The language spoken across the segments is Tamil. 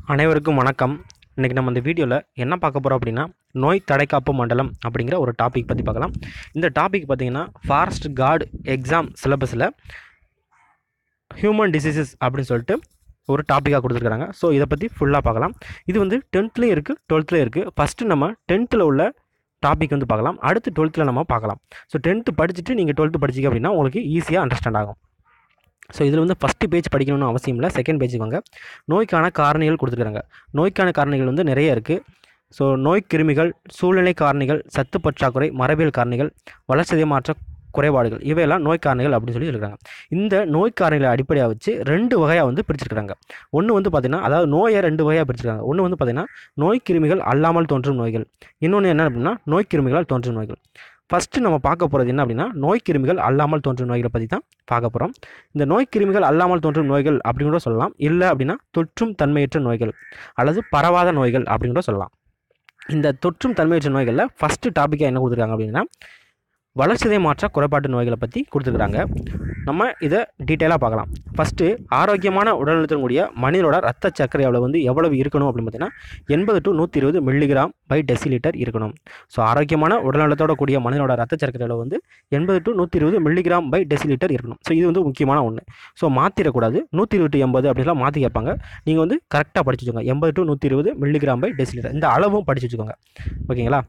அனைவருக்கும் வணக்கம் இன்றைக்கி நம்ம இந்த வீடியோவில் என்ன பார்க்க போகிறோம் அப்படின்னா நோய் தடைக்காப்பு மண்டலம் அப்படிங்கிற ஒரு டாபிக் பற்றி பார்க்கலாம் இந்த டாபிக் பார்த்திங்கன்னா ஃபாரஸ்ட் கார்டு எக்ஸாம் சிலபஸில் ஹியூமன் டிசீசஸ் அப்படின்னு சொல்லிட்டு ஒரு டாப்பிக்காக கொடுத்துருக்காங்க ஸோ இதை பற்றி ஃபுல்லாக பார்க்கலாம் இது வந்து டென்த்லேயும் இருக்குது டுவெல்த்லேயும் இருக்குது ஃபஸ்ட்டு நம்ம டென்த்தில் உள்ள டாபிக் வந்து பார்க்கலாம் அடுத்து டுவெல்த்தில் நம்ம பார்க்கலாம் ஸோ டென்த்து படிச்சுட்டு நீங்கள் டுவெல்த்து படிச்சிங்க அப்படின்னா உங்களுக்கு ஈஸியாக அண்டர்ஸ்டாண்ட் ஆகும் ஸோ இதில் வந்து ஃபஸ்ட்டு பேஜ் படிக்கணும்னு அவசியம் இல்லை செகண்ட் பேஜுக்கு வாங்க நோய்க்கான காரணிகள் கொடுத்துருக்காங்க நோய்க்கான காரணிகள் வந்து நிறைய இருக்குது ஸோ நோய் கிருமிகள் சூழ்நிலை காரணிகள் சத்து பற்றாக்குறை மரபியல் காரணிகள் வளர்ச்சிதை மாற்ற குறைபாடுகள் இவையெல்லாம் நோய் காரணிகள் அப்படின்னு சொல்லி சொல்லியிருக்காங்க இந்த நோய் காரணிகளை அடிப்படையாக வச்சு ரெண்டு வகையாக வந்து பிரிச்சிருக்காங்க ஒன்று வந்து பார்த்திங்கன்னா அதாவது நோயை ரெண்டு வகையாக பிரிச்சிருக்காங்க ஒன்று வந்து பார்த்திங்கன்னா நோய் கிருமிகள் அல்லாமல் தோன்றும் நோய்கள் இன்னொன்று என்ன அப்படின்னா நோய் கிருமிகளால் தோன்றும் நோய்கள் ஃபஸ்ட்டு நம்ம பார்க்க போகிறது என்ன அப்படின்னா நோய் கிருமிகள் அல்லாமல் தோன்றும் நோய்களை பற்றி தான் பார்க்க போகிறோம் இந்த நோய் கிருமிகள் அல்லாமல் தோன்றும் நோய்கள் அப்படின்னு கூட சொல்லலாம் இல்லை அப்படின்னா தொற்றும் தன்மையற்ற நோய்கள் அல்லது பரவாத நோய்கள் அப்படின்னு கூட சொல்லலாம் இந்த தொற்றும் தன்மையற்ற நோய்களில் ஃபஸ்ட்டு டாப்பிக்காக என்ன கொடுத்துருக்காங்க அப்படின்னா வளர்ச்சிதை மாற்ற குறைபாட்டு நோய்களை பற்றி கொடுத்துருக்குறாங்க நம்ம இதை டீட்டெயிலாக பார்க்கலாம் ஃபஸ்ட்டு ஆரோக்கியமான உடல்நலத்துடன் கூடிய மனிதனோட ரத்த சர்க்கரை அளவு வந்து எவ்வளவு இருக்கணும் அப்படின்னு பார்த்தீங்கன்னா எண்பது டு நூற்றி இருபது மில்லிகிராம் பை டெசிலிட்டர் இருக்கணும் ஸோ ஆரோக்கியமான உடல்நலத்தோட கூடிய மனிதனோட ரத்த சர்க்கரை அளவு வந்து எண்பது டு நூற்றி இருபது மில்லிகிராம் பை டெசிலிட்டர் இருக்கணும் ஸோ இது வந்து முக்கியமான ஒன்று ஸோ மாற்றிடக்கூடாது நூற்றி இருபது டு எண்பது அப்படிலாம் மாற்றி கேட்பாங்க நீங்கள் வந்து கரெக்டாக படிச்சு வச்சுக்கோங்க எண்பது டு நூற்றி இருபது மில்லிகிராம் பை டெசிலிட்டர் இந்த அளவும் படிச்சு வச்சுக்கோங்க ஓகேங்களா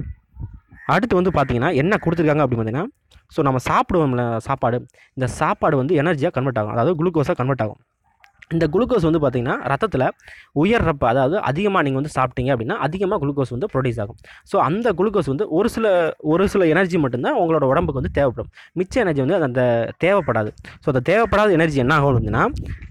அடுத்து வந்து பார்த்தீங்கன்னா என்ன கொடுத்துருக்காங்க அப்படின்னு பார்த்தீங்கன்னா ஸோ நம்ம சாப்பிடுவோம்ல சாப்பாடு இந்த சாப்பாடு வந்து எனர்ஜியாக கன்வெர்ட் ஆகும் அதாவது குளுக்கோஸாக கன்வெர்ட் ஆகும் இந்த குளுக்கோஸ் வந்து பார்த்திங்கன்னா ரத்தத்தில் உயர்றப்ப அதாவது அதிகமாக நீங்கள் வந்து சாப்பிட்டீங்க அப்படின்னா அதிகமாக குளுக்கோஸ் வந்து ப்ரொடியூஸ் ஆகும் ஸோ அந்த குளுக்கோஸ் வந்து ஒரு சில ஒரு சில எனர்ஜி மட்டும்தான் உங்களோட உடம்புக்கு வந்து தேவைப்படும் மிச்ச எனர்ஜி வந்து அது அந்த தேவைப்படாது ஸோ அந்த தேவைப்படாத எனர்ஜி என்ன ஆகும் அப்படின்னா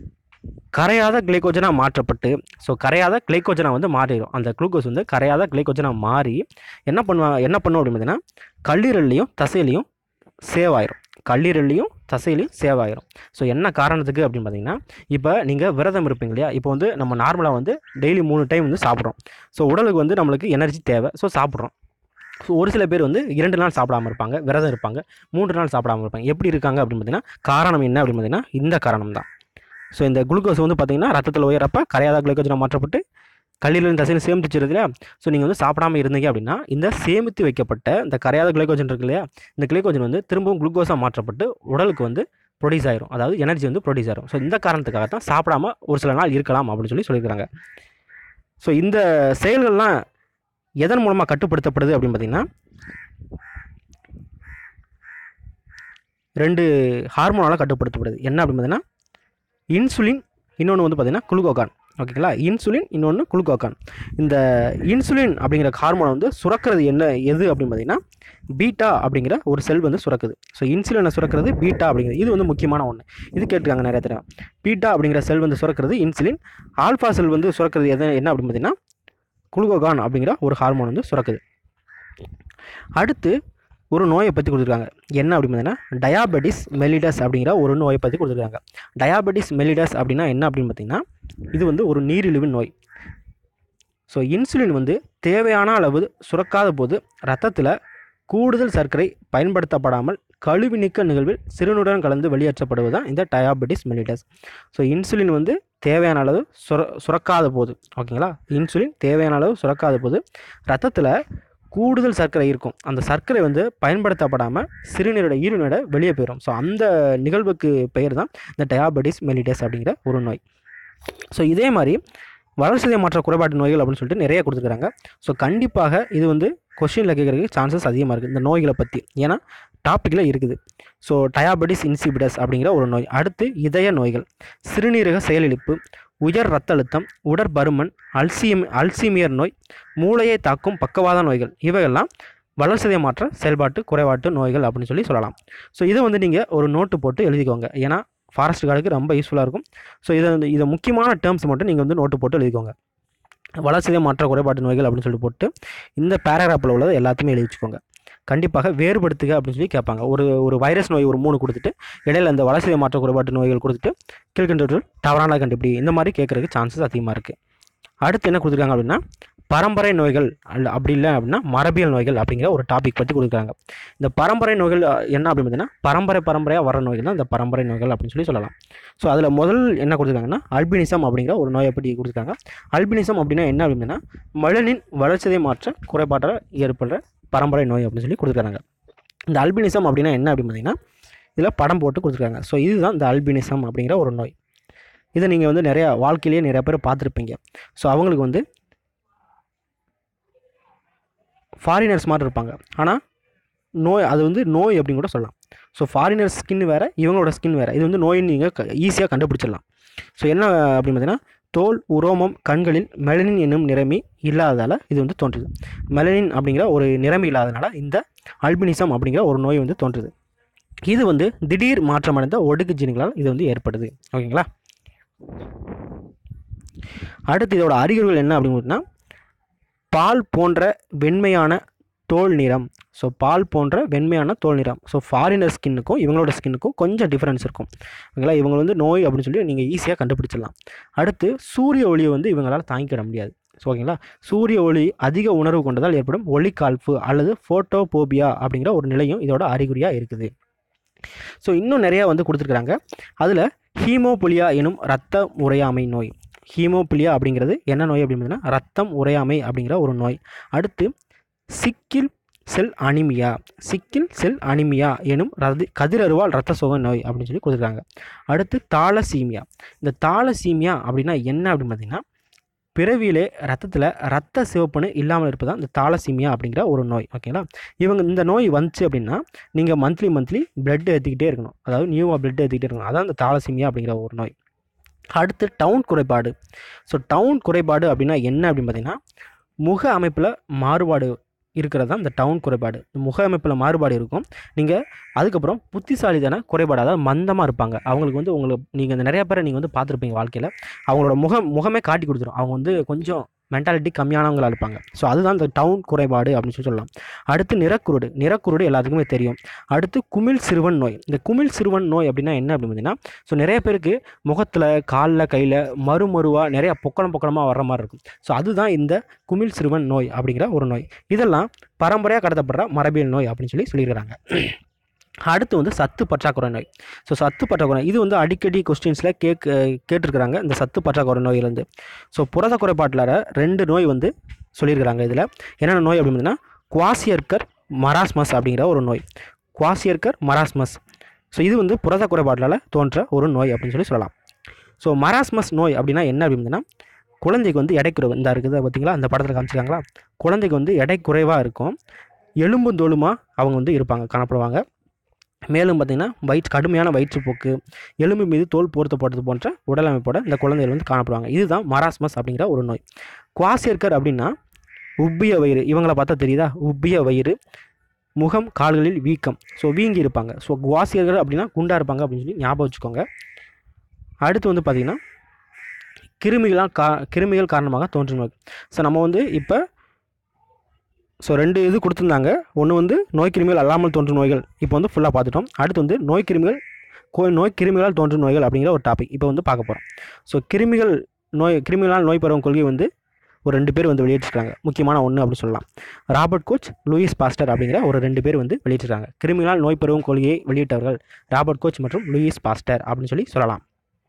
கரையாத கிளைக்கோஜனாக மாற்றப்பட்டு ஸோ கரையாத கிளைக்கோஜனாக வந்து மாறிடும் அந்த குளுக்கோஸ் வந்து கரையாத கிளைக்கோஜனாக மாறி என்ன பண்ணுவாங்க என்ன பண்ணும் அப்படின்னு பார்த்தீங்கன்னா கல்லீரல்லையும் தசையிலையும் சேவ் ஆயிரும் கல்லீரல்லையும் தசையிலையும் சேவ் ஆயிரும் ஸோ என்ன காரணத்துக்கு அப்படின்னு பார்த்தீங்கன்னா இப்போ நீங்கள் விரதம் இருப்பீங்க இல்லையா இப்போ வந்து நம்ம நார்மலாக வந்து டெய்லி மூணு டைம் வந்து சாப்பிட்றோம் ஸோ உடலுக்கு வந்து நம்மளுக்கு எனர்ஜி தேவை ஸோ சாப்பிட்றோம் ஸோ ஒரு சில பேர் வந்து இரண்டு நாள் சாப்பிடாம இருப்பாங்க விரதம் இருப்பாங்க மூன்று நாள் சாப்பிடாம இருப்பாங்க எப்படி இருக்காங்க அப்படின்னு பார்த்தீங்கன்னா காரணம் என்ன அப்படின்னு பார்த்தீங்கன்னா இந்த காரணம் தான் ஸோ இந்த குளுக்கோஸ் வந்து பார்த்திங்கன்னா ரத்தத்தில் உயரப்ப கரையாத குளுக்கோஜனை மாற்றப்பட்டு கல்லீரலின் தசையில் சேமித்து வச்சிருது இல்லையா ஸோ நீங்கள் வந்து சாப்பிடாம இருந்தீங்க அப்படின்னா இந்த சேமித்து வைக்கப்பட்ட இந்த கரையாத கிளைக்கோஜன் இருக்கு இல்லையா இந்த கிளைக்கோஜன் வந்து திரும்பவும் குளுக்கோஸாக மாற்றப்பட்டு உடலுக்கு வந்து ப்ரொடியூஸ் ஆயிரும் அதாவது எனர்ஜி வந்து ப்ரொடியூஸ் ஆயிரும் ஸோ இந்த காரணத்துக்காக தான் சாப்பிடாம ஒரு சில நாள் இருக்கலாம் அப்படின்னு சொல்லி சொல்லியிருக்காங்க ஸோ இந்த செயல்கள்லாம் எதன் மூலமாக கட்டுப்படுத்தப்படுது அப்படின்னு பார்த்தீங்கன்னா ரெண்டு ஹார்மோனால் கட்டுப்படுத்தப்படுது என்ன அப்படின்னு பார்த்தீங்கன்னா இன்சுலின் இன்னொன்று வந்து பார்த்திங்கன்னா குளுக்கோகான் ஓகேங்களா இன்சுலின் இன்னொன்று குளுக்கோகான் இந்த இன்சுலின் அப்படிங்கிற ஹார்மோனை வந்து சுரக்கிறது என்ன எது அப்படின்னு பார்த்தீங்கன்னா பீட்டா அப்படிங்கிற ஒரு செல் வந்து சுரக்குது ஸோ இன்சுலினை சுரக்கிறது பீட்டா அப்படிங்கிறது இது வந்து முக்கியமான ஒன்று இது கேட்டிருக்காங்க நிறைய தடவை பீட்டா அப்படிங்கிற செல் வந்து சுரக்கிறது இன்சுலின் ஆல்ஃபா செல் வந்து சுரக்கிறது எது என்ன அப்படின்னு பார்த்தீங்கன்னா குளுக்கோகான் அப்படிங்கிற ஒரு ஹார்மோன் வந்து சுரக்குது அடுத்து ஒரு நோயை பற்றி கொடுத்துருக்காங்க என்ன அப்படின்னு பார்த்தீங்கன்னா டயாபெட்டிஸ் மெலிடஸ் அப்படிங்கிற ஒரு நோயை பற்றி கொடுத்துருக்காங்க டயாபெட்டிஸ் மெலிடஸ் அப்படின்னா என்ன அப்படின்னு பார்த்தீங்கன்னா இது வந்து ஒரு நீரிழிவு நோய் ஸோ இன்சுலின் வந்து தேவையான அளவு சுரக்காத போது ரத்தத்தில் கூடுதல் சர்க்கரை பயன்படுத்தப்படாமல் கழிவு நீக்க நிகழ்வில் சிறுநுடன் கலந்து வெளியேற்றப்படுவது தான் இந்த டயாபெட்டிஸ் மெலிடஸ் ஸோ இன்சுலின் வந்து தேவையான அளவு சுர சுரக்காத போது ஓகேங்களா இன்சுலின் தேவையான அளவு சுரக்காத போது ரத்தத்தில் கூடுதல் சர்க்கரை இருக்கும் அந்த சர்க்கரை வந்து பயன்படுத்தப்படாமல் சிறுநீரோட ஈரநீரோட வெளியே போயிடும் ஸோ அந்த நிகழ்வுக்கு பெயர் தான் இந்த டயாபெட்டிஸ் மெலிடஸ் அப்படிங்கிற ஒரு நோய் ஸோ இதே மாதிரி வளர்ச்சிதை மாற்ற குறைபாட்டு நோய்கள் அப்படின்னு சொல்லிட்டு நிறைய கொடுத்துருக்காங்க ஸோ கண்டிப்பாக இது வந்து கொஷினில் கேட்குறதுக்கு சான்சஸ் அதிகமாக இருக்குது இந்த நோய்களை பற்றி ஏன்னா டாப்பிக்கில் இருக்குது ஸோ டயாபெட்டிஸ் இன்சிபிடஸ் அப்படிங்கிற ஒரு நோய் அடுத்து இதய நோய்கள் சிறுநீரக செயலிழப்பு உயர் ரத்த அழுத்தம் உடற்பருமன் அல்சியம் அல்சீமியர் நோய் மூளையை தாக்கும் பக்கவாத நோய்கள் இவையெல்லாம் வளர்ச்சிதை மாற்ற செயல்பாட்டு குறைபாட்டு நோய்கள் அப்படின்னு சொல்லி சொல்லலாம் ஸோ இதை வந்து நீங்கள் ஒரு நோட்டு போட்டு எழுதிக்கோங்க ஏன்னா ஃபாரஸ்ட் கார்டுக்கு ரொம்ப யூஸ்ஃபுல்லாக இருக்கும் ஸோ இதை வந்து இதை முக்கியமான டேர்ம்ஸ் மட்டும் நீங்கள் வந்து நோட்டு போட்டு எழுதிக்கோங்க வளர்ச்சிதை மாற்ற குறைபாட்டு நோய்கள் அப்படின்னு சொல்லி போட்டு இந்த பேராகிராஃபில் உள்ளதை எல்லாத்தையுமே எழுதி வச்சுக்கோங்க கண்டிப்பாக வேறுபடுத்துக அப்படின்னு சொல்லி கேட்பாங்க ஒரு ஒரு வைரஸ் நோய் ஒரு மூணு கொடுத்துட்டு இடையில அந்த வளர்ச்சிதை மாற்ற குறைபாட்டு நோய்கள் கொடுத்துட்டு கீழ்கண்டவற்றில் தவறான கண்டுபிடி இந்த மாதிரி கேட்குறதுக்கு சான்சஸ் அதிகமாக இருக்குது அடுத்து என்ன கொடுத்துருக்காங்க அப்படின்னா பரம்பரை நோய்கள் அல்ல அப்படி இல்லை அப்படின்னா மரபியல் நோய்கள் அப்படிங்கிற ஒரு டாபிக் பற்றி கொடுக்குறாங்க இந்த பரம்பரை நோய்கள் அஹ், என்ன அப்படின்னு பார்த்தீங்கன்னா பரம்பரை பரம்பரையாக வர நோய்கள் தான் இந்த பரம்பரை நோய்கள் அப்படின்னு சொல்லி சொல்லலாம் ஸோ அதில் முதல் என்ன கொடுத்துருக்காங்கன்னா அல்பினிசம் அப்படிங்கிற ஒரு நோயை பற்றி கொடுத்துருக்காங்க அல்பினிசம் அப்படின்னா என்ன அப்படின்னா மழனின் வளர்ச்சிதை மாற்ற குறைபாட்டால் ஏற்படுற பரம்பரை நோய் அப்படின்னு சொல்லி கொடுத்துருக்காங்க இந்த அல்பினிசம் அப்படின்னா என்ன அப்படின்னு பார்த்தீங்கன்னா இதில் படம் போட்டு கொடுத்துருக்காங்க ஸோ இதுதான் இந்த அல்பினிசம் அப்படிங்கிற ஒரு நோய் இதை நீங்கள் வந்து நிறையா வாழ்க்கையிலேயே நிறைய பேர் பார்த்துருப்பீங்க ஸோ அவங்களுக்கு வந்து ஃபாரினர்ஸ் மாதிரி இருப்பாங்க ஆனால் நோய் அது வந்து நோய் அப்படின்னு கூட சொல்லலாம் ஸோ ஃபாரினர் ஸ்கின் வேறு இவங்களோட ஸ்கின் வேறு இது வந்து நோயின்னு நீங்கள் ஈஸியாக கண்டுபிடிச்சிடலாம் ஸோ என்ன அப்படின்னு பார்த்தீங்கன்னா தோல் உரோமம் கண்களில் மெலனின் என்னும் நிறமி இல்லாததால் இது வந்து தோன்றுது மெலனின் அப்படிங்கிற ஒரு நிறமி இல்லாதனால இந்த அல்பினிசம் அப்படிங்கிற ஒரு நோய் வந்து தோன்றுது இது வந்து திடீர் மாற்றமடைந்த ஒடுக்கு ஜீன்களால் இது வந்து ஏற்படுது ஓகேங்களா அடுத்து இதோட அறிகுறிகள் என்ன அப்படின்னு பார்த்தீங்கன்னா பால் போன்ற வெண்மையான தோல் நிறம் ஸோ பால் போன்ற வெண்மையான தோல் நிறம் ஸோ ஃபாரினர் ஸ்கின்னுக்கும் இவங்களோட ஸ்கின்னுக்கும் கொஞ்சம் டிஃப்ரென்ஸ் இருக்கும் ஓகேங்களா இவங்க வந்து நோய் அப்படின்னு சொல்லி நீங்கள் ஈஸியாக கண்டுபிடிச்சிடலாம் அடுத்து சூரிய ஒளியை வந்து இவங்களால் தாங்கிக்கிட முடியாது ஸோ ஓகேங்களா சூரிய ஒளி அதிக உணர்வு கொண்டதால் ஏற்படும் ஒளிக்காழ்ப்பு அல்லது ஃபோட்டோபோபியா அப்படிங்கிற ஒரு நிலையும் இதோட அறிகுறியாக இருக்குது ஸோ இன்னும் நிறையா வந்து கொடுத்துருக்குறாங்க அதில் ஹீமோபுலியா எனும் இரத்த உறையாமை நோய் ஹீமோபிலியா அப்படிங்கிறது என்ன நோய் அப்படின்னு பார்த்தீங்கன்னா ரத்தம் உறையாமை அப்படிங்கிற ஒரு நோய் அடுத்து sickle cell anaemia sickle cell anaemia எனும் ரதி கதிரருவால் இரத்த சோகை நோய் அப்படின்னு சொல்லி கொடுத்துருக்காங்க அடுத்து தாலசீமியா இந்த தாலசீமியா அப்படின்னா என்ன அப்படின்னு பார்த்தீங்கன்னா பிறவியிலே ரத்தத்தில் ரத்த சிவப்புன்னு இல்லாமல் இருப்பதான் இந்த தாலசீமியா அப்படிங்கிற ஒரு நோய் ஓகேங்களா இவங்க இந்த நோய் வந்துச்சு அப்படின்னா நீங்கள் மந்த்லி மந்த்லி பிளட் ஏற்றிக்கிட்டே இருக்கணும் அதாவது நியூவாக பிளட் ஏற்றிக்கிட்டே இருக்கணும் அதான் இந்த தாலசீமியா அப்படிங்கிற ஒரு நோய் அடுத்து டவுன் குறைபாடு ஸோ டவுன் குறைபாடு அப்படின்னா என்ன அப்படின்னு பார்த்தீங்கன்னா முக அமைப்பில் மாறுபாடு இருக்கிறது தான் இந்த டவுன் குறைபாடு இந்த முக அமைப்பில் மாறுபாடு இருக்கும் நீங்கள் அதுக்கப்புறம் புத்திசாலிதான குறைபாடு அதாவது மந்தமாக இருப்பாங்க அவங்களுக்கு வந்து உங்களுக்கு நீங்கள் இந்த நிறைய பேரை நீங்கள் வந்து பார்த்துருப்பீங்க வாழ்க்கையில் அவங்களோட முகம் முகமே காட்டி கொடுத்துரும் அவங்க வந்து கொஞ்சம் மென்டாலிட்டி கம்மியானவங்களா இருப்பாங்க ஸோ அதுதான் இந்த டவுன் குறைபாடு அப்படின்னு சொல்லி சொல்லலாம் அடுத்து நிறக்குருடு நிறக்குருடு எல்லாத்துக்குமே தெரியும் அடுத்து குமிழ் சிறுவன் நோய் இந்த குமிழ் சிறுவன் நோய் அப்படின்னா என்ன அப்படின்னு பார்த்தீங்கன்னா ஸோ நிறைய பேருக்கு முகத்தில் காலில் கையில் மறுமருவாக நிறைய பொக்கலம் பொக்கலமாக வர்ற மாதிரி இருக்கும் ஸோ அதுதான் இந்த குமிழ் சிறுவன் நோய் அப்படிங்கிற ஒரு நோய் இதெல்லாம் பரம்பரையாக கடத்தப்படுற மரபியல் நோய் அப்படின்னு சொல்லி சொல்லியிருக்கிறாங்க அடுத்து வந்து சத்து பற்றாக்குறை நோய் ஸோ சத்து பற்றாக்குறை இது வந்து அடிக்கடி கொஸ்டின்ஸில் கேக் கேட்டிருக்கிறாங்க இந்த சத்து பற்றாக்குறை நோயிலேருந்து ஸோ புரத குறைபாட்டில் ரெண்டு நோய் வந்து சொல்லியிருக்கிறாங்க இதில் என்னென்ன நோய் அப்படின்னு பார்த்தீங்கன்னா குவாசியர்கர் மராஸ்மஸ் அப்படிங்கிற ஒரு நோய் குவாசியர்கர் மராஸ்மஸ் ஸோ இது வந்து புரத குறைபாட்டில் தோன்ற ஒரு நோய் அப்படின்னு சொல்லி சொல்லலாம் ஸோ மராஸ்மஸ் நோய் அப்படின்னா என்ன அப்படின்னு பார்த்தீங்கன்னா குழந்தைக்கு வந்து எடை குறைவு இந்த இருக்குது பார்த்தீங்களா அந்த படத்தில் காமிச்சிருக்காங்களா குழந்தைக்கு வந்து எடை குறைவாக இருக்கும் எலும்பும் தோலுமாக அவங்க வந்து இருப்பாங்க காணப்படுவாங்க மேலும் பார்த்திங்கன்னா வயிற்று கடுமையான வயிற்றுப்போக்கு எலும்பு மீது தோல் பொருத்தப்பட்டது போன்ற உடல் அமைப்போட இந்த குழந்தைகள் வந்து காணப்படுவாங்க இதுதான் மராஸ்மஸ் அப்படிங்கிற ஒரு நோய் குவாசியர்கர் அப்படின்னா உப்பிய வயிறு இவங்களை பார்த்தா தெரியுதா உப்பிய வயிறு முகம் கால்களில் வீக்கம் ஸோ வீங்கி இருப்பாங்க ஸோ குவாசியர்கள் அப்படின்னா குண்டாக இருப்பாங்க அப்படின்னு சொல்லி ஞாபகம் வச்சுக்கோங்க அடுத்து வந்து பார்த்திங்கன்னா கிருமிகளால் கா கிருமிகள் காரணமாக தோன்றும் நோய் ஸோ நம்ம வந்து இப்போ ஸோ ரெண்டு இது கொடுத்துருந்தாங்க ஒன்று வந்து நோய் கிருமிகள் அல்லாமல் தோன்றும் நோய்கள் இப்போ வந்து ஃபுல்லாக பார்த்துட்டோம் அடுத்து வந்து நோய் கிருமிகள் கோ நோய் கிருமிகளால் தோன்றும் நோய்கள் அப்படிங்கிற ஒரு டாபிக் இப்போ வந்து பார்க்க போகிறோம் ஸோ கிருமிகள் நோய் கிருமிகளால் நோய் பரவும் கொள்கை வந்து ஒரு ரெண்டு பேர் வந்து வெளியிட்டிருக்காங்க முக்கியமான ஒன்று அப்படின்னு சொல்லலாம் ராபர்ட் கோச் லூயிஸ் பாஸ்டர் அப்படிங்கிற ஒரு ரெண்டு பேர் வந்து வெளியிட்டிருக்காங்க கிருமிகளால் நோய் பரவும் கொள்கையை வெளியிட்டவர்கள் ராபர்ட் கோச் மற்றும் லூயிஸ் பாஸ்டர் அப்படின்னு சொல்லி சொல்லலாம்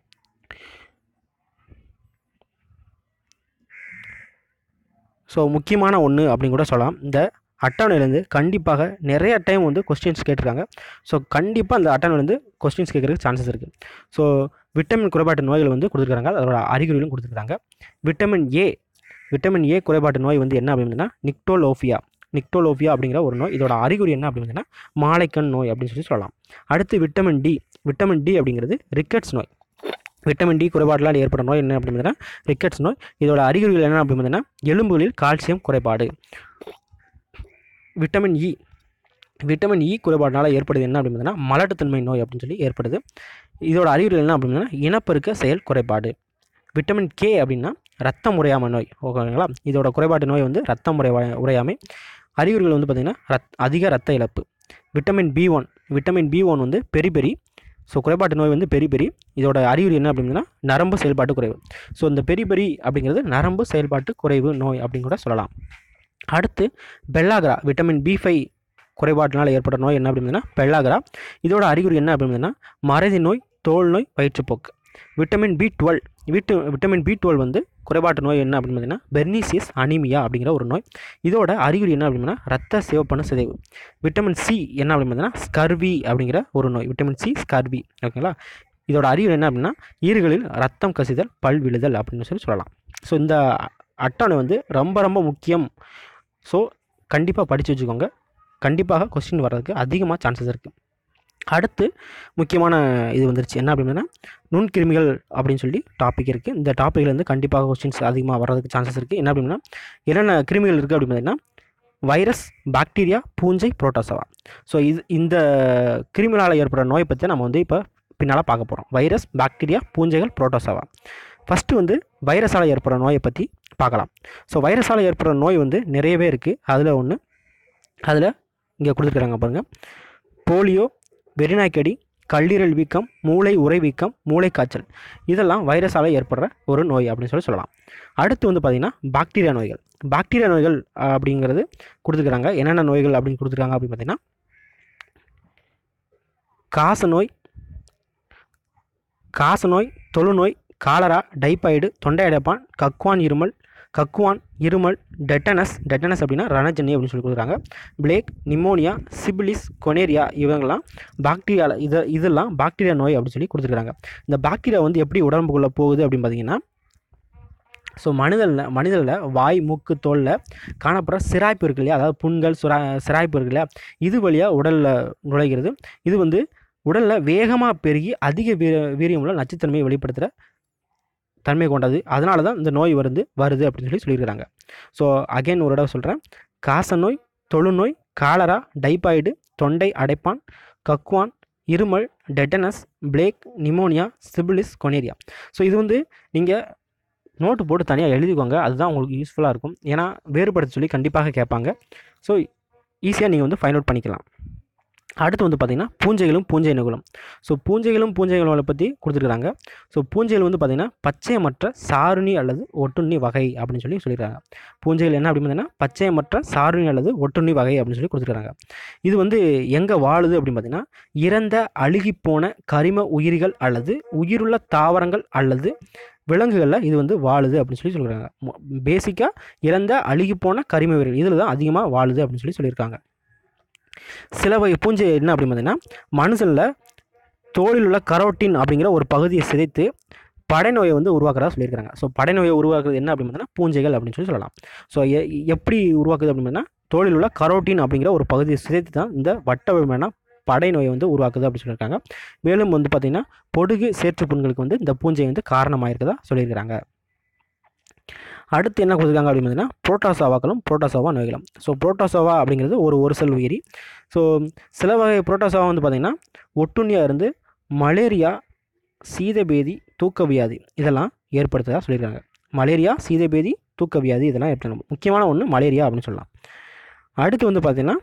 ஸோ முக்கியமான ஒன்று அப்படின்னு கூட சொல்லலாம் இந்த அட்டவணையிலேருந்து கண்டிப்பாக நிறைய டைம் வந்து கொஸ்டின்ஸ் கேட்டிருக்காங்க ஸோ கண்டிப்பாக அந்த அட்டவணையிலேருந்து கொஸ்டின்ஸ் கேட்குறதுக்கு சான்சஸ் இருக்குது ஸோ விட்டமின் குறைபாட்டு நோய்கள் வந்து கொடுத்துருக்காங்க அதோட அறிகுறிகளும் கொடுத்துருக்காங்க விட்டமின் ஏ விட்டமின் ஏ குறைபாட்டு நோய் வந்து என்ன அப்படின்னா நிக்டோலோஃபியா நிக்டோலோஃபியா அப்படிங்கிற ஒரு நோய் இதோட அறிகுறி என்ன அப்படின்னா மாலைக்கண் நோய் அப்படின்னு சொல்லி சொல்லலாம் அடுத்து விட்டமின் டி விட்டமின் டி அப்படிங்கிறது ரிக்கெட்ஸ் நோய் விட்டமின் டி குறைபாடுகளால் ஏற்படும் நோய் என்ன அப்படின்னு பார்த்தீங்கன்னா ரிக்கெட்ஸ் நோய் இதோட அறிகுறிகள் என்ன அப்படின்னு பார்த்தீங்கன்னா எலும்புகளில் கால்சியம் குறைபாடு விட்டமின் இ விட்டமின் இ குறைபாடுனால ஏற்படுது என்ன அப்படின்னு பார்த்தீங்கன்னா மலட்டுத்தன்மை நோய் அப்படின்னு சொல்லி ஏற்படுது இதோட அறிகுறிகள் என்ன அப்படின்னா இனப்பெருக்க செயல் குறைபாடு விட்டமின் கே அப்படின்னா ரத்தம் உறையாமை நோய் ஓகேங்களா இதோட குறைபாட்டு நோய் வந்து ரத்தம் உறை உறையாமை அறிகுறிகள் வந்து பார்த்திங்கன்னா ரத் அதிக ரத்த இழப்பு vitamin B one vitamin B one வந்து பெரி பெரி ஸோ குறைபாட்டு நோய் வந்து பெரி பெரி இதோட அறிகுறி என்ன அப்படின்னா நரம்பு செயல்பாட்டு குறைவு ஸோ இந்த பெரி பெரி அப்படிங்கிறது நரம்பு செயல்பாட்டு குறைவு நோய் அப்படின்னு கூட சொல்லலாம் அடுத்து பெல்லாகரா விட்டமின் பி ஃபைவ் குறைபாட்டினால் ஏற்பட்ட நோய் என்ன அப்படின்னா பெல்லாகரா இதோட அறிகுறி என்ன அப்படின்னா மறதி நோய் தோல் நோய் வயிற்றுப்போக்கு விட்டமின் பி டுவெல் விட்டு விட்டமின் பி டுவெல் வந்து குறைபாட்டு நோய் என்ன அப்படின்னு பார்த்தீங்கன்னா பெர்னிசியஸ் அனிமியா அப்படிங்கிற ஒரு நோய் இதோட அறிகுறி என்ன அப்படின்னா ரத்த சிவப்பணு சிதைவு விட்டமின் சி என்ன அப்படின்னு பார்த்தீங்கன்னா ஸ்கர்வி அப்படிங்கிற ஒரு நோய் விட்டமின் சி ஸ்கர்வி ஓகேங்களா இதோட அறிகுறி என்ன அப்படின்னா ஈறுகளில் ரத்தம் கசிதல் பல் விழுதல் அப்படின்னு சொல்லி சொல்லலாம் ஸோ இந்த அட்டவணை வந்து ரொம்ப ரொம்ப முக்கியம் ஸோ கண்டிப்பாக படித்து வச்சுக்கோங்க கண்டிப்பாக கொஸ்டின் வர்றதுக்கு அதிகமாக சான்சஸ் இருக்குது அடுத்து முக்கியமான இது வந்துருச்சு என்ன அப்படின்னா நுண்கிருமிகள் அப்படின்னு சொல்லி டாபிக் இருக்குது இந்த டாப்பிக்கில் வந்து கண்டிப்பாக கொஸ்டின்ஸ் அதிகமாக வர்றதுக்கு சான்சஸ் இருக்குது என்ன அப்படின்னா என்னென்ன கிருமிகள் இருக்குது அப்படின்னு பார்த்தீங்கன்னா வைரஸ் பாக்டீரியா பூஞ்சை புரோட்டோசவா ஸோ இது இந்த கிருமிகளால் ஏற்படுற நோயை பற்றி நம்ம வந்து இப்போ பின்னால் பார்க்க போகிறோம் வைரஸ் பாக்டீரியா பூஞ்சைகள் புரோட்டோசவா ஃபஸ்ட்டு வந்து வைரஸால் ஏற்படுற நோயை பற்றி பார்க்கலாம் ஸோ வைரஸால் ஏற்படுற நோய் வந்து நிறையவே இருக்குது அதில் ஒன்று அதில் இங்கே கொடுத்துருக்குறாங்க பாருங்கள் போலியோ வெறிநாய்க்கடி கல்லீரல் வீக்கம் மூளை உறை வீக்கம் மூளை காய்ச்சல் இதெல்லாம் வைரஸால் ஏற்படுற ஒரு நோய் அப்படின்னு சொல்லி சொல்லலாம் அடுத்து வந்து பார்த்திங்கன்னா பாக்டீரியா நோய்கள் பாக்டீரியா நோய்கள் அப்படிங்கிறது கொடுத்துருக்குறாங்க என்னென்ன நோய்கள் அப்படின்னு கொடுத்துருக்காங்க அப்படின்னு பார்த்தீங்கன்னா காச நோய் காச நோய் தொழுநோய் காலரா டைபாய்டு தொண்டை அடைப்பான் கக்குவான் இருமல் கக்குவான் இருமல் டெட்டனஸ் டெட்டனஸ் அப்படின்னா ரணஜன்னி அப்படின்னு சொல்லி கொடுக்குறாங்க பிளேக் நிமோனியா சிபிலிஸ் கொனேரியா இவங்கெல்லாம் பாக்டீரியாவில் இதை இதெல்லாம் பாக்டீரியா நோய் அப்படின்னு சொல்லி கொடுத்துருக்காங்க இந்த பாக்டீரியா வந்து எப்படி உடம்புக்குள்ளே போகுது அப்படின்னு பார்த்தீங்கன்னா ஸோ மனிதனில் மனிதனில் வாய் மூக்கு தோலில் காணப்படுற சிராய்ப்பு இருக்கு இல்லையா அதாவது புண்கள் சுரா சிராய்ப்பு இருக்கு இல்லையா இது வழியாக உடலில் நுழைகிறது இது வந்து உடலில் வேகமாக பெருகி அதிக வீர வீரியமுள்ள நச்சுத்தன்மையை வெளிப்படுத்துகிற தன்மை கொண்டது அதனால தான் இந்த நோய் வருது வருது அப்படின்னு சொல்லி சொல்லியிருக்கிறாங்க ஸோ அகைன் ஒரு தடவை சொல்கிறேன் காச நோய் தொழுநோய் காலரா டைபாய்டு தொண்டை அடைப்பான் கக்குவான் இருமல் tetanus plague pneumonia syphilis gonorrhoea so இது வந்து நீங்கள் நோட்டு போட்டு தனியாக எழுதிக்கோங்க அதுதான் உங்களுக்கு யூஸ்ஃபுல்லாக இருக்கும் ஏன்னா வேறுபடுத்த சொல்லி கண்டிப்பாக கேட்பாங்க ஸோ ஈஸியாக நீங்கள் வந்து ஃபைண்ட் அவுட் பண்ணிக்கலாம் அடுத்து வந்து பார்த்திங்கன்னா பூஞ்சைகளும் பூஞ்சை நகுலம் ஸோ பூஞ்சைகளும் பூஞ்சைகளை பற்றி கொடுத்துருக்குறாங்க ஸோ பூஞ்சைகள் வந்து பார்த்திங்கன்னா பச்சையமற்ற சாருணி அல்லது ஒட்டுண்ணி வகை அப்படின்னு சொல்லி சொல்லியிருக்காங்க பூஞ்சைகள் என்ன அப்படின்னு பார்த்தீங்கன்னா பச்சையமற்ற சாருணி அல்லது ஒட்டுண்ணி வகை அப்படின்னு சொல்லி கொடுத்துருக்காங்க இது வந்து எங்கே வாழுது அப்படின்னு பார்த்தீங்கன்னா இறந்த அழுகிப்போன கரிம உயிரிகள் அல்லது உயிருள்ள தாவரங்கள் அல்லது விலங்குகளில் இது வந்து வாழுது அப்படின்னு சொல்லி சொல்கிறாங்க பேசிக்காக இறந்த அழுகிப்போன கரிம உயிரிகள் இதில் தான் அதிகமாக வாழுது அப்படின்னு சொல்லி சொல்லியிருக்காங்க சில வகை பூஞ்சை என்ன அப்படின்னு பார்த்தீங்கன்னா மனுஷனில் தோலில் உள்ள கரோட்டின் அப்படிங்கிற ஒரு பகுதியை சிதைத்து படைநோயை வந்து உருவாக்குறதா சொல்லியிருக்காங்க ஸோ படைநோயை உருவாக்குறது என்ன அப்படின்னு பார்த்தீங்கன்னா பூஞ்சைகள் அப்படின்னு சொல்லி சொல்லலாம் ஸோ எப்படி உருவாக்குது அப்படின்னு பார்த்தீங்கன்னா தோலில் உள்ள கரோட்டின் அப்படிங்கிற ஒரு பகுதியை சிதைத்து தான் இந்த வட்ட விமான படைநோயை வந்து உருவாக்குது அப்படின்னு சொல்லியிருக்காங்க மேலும் வந்து பார்த்திங்கன்னா பொடுகு சேற்று புண்களுக்கு வந்து இந்த பூஞ்சை வந்து காரணமாயிருக்கதா சொல்லியிருக்கிறாங்க அடுத்து என்ன கொடுத்துருக்காங்க அப்படின்னு பார்த்தீங்கன்னா புரோட்டாசோவாக்களும் புரோட்டாசோவா நோய்களும் ஸோ புரோட்டாசோவா அப்படிங்கிறது ஒரு ஒரு செல் உயிரி ஸோ சில வகை புரோட்டாசோவா வந்து பார்த்திங்கன்னா ஒட்டுண்ணியாக இருந்து மலேரியா சீதபேதி தூக்க வியாதி இதெல்லாம் ஏற்படுத்துறதா சொல்லியிருக்காங்க மலேரியா சீதபேதி தூக்க வியாதி இதெல்லாம் ஏற்படுத்தணும் முக்கியமான ஒன்று மலேரியா அப்படின்னு சொல்லலாம் அடுத்து வந்து பார்த்திங்கன்னா